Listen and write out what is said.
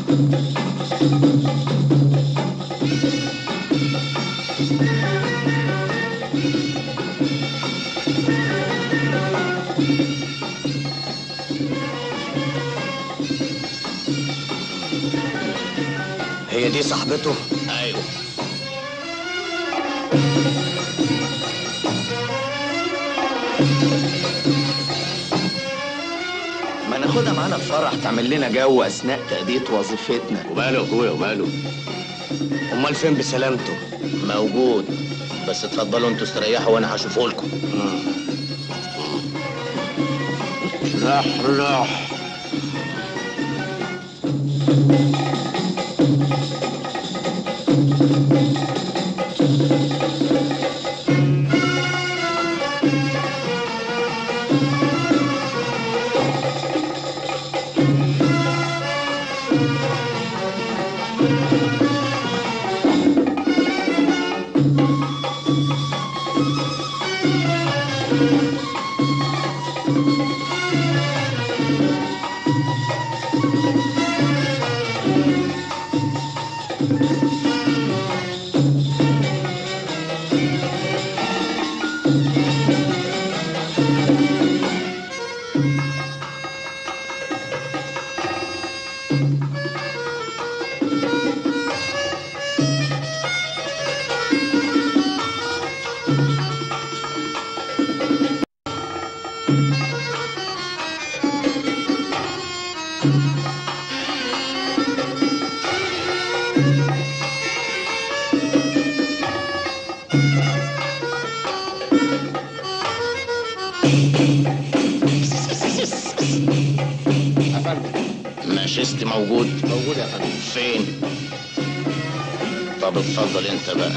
هي دي صاحبته ايوه ما ناخدها معانا الفرح تعمل لنا جو اثناء تأدية وظيفتنا وماله اخويا وماله امال فين بسلامته موجود بس اتفضلوا انتوا استريحوا وانا هشوفه لكم لح لح يا فندم ماشيستي موجود موجود يا فندم فين طب اتفضل انت بقى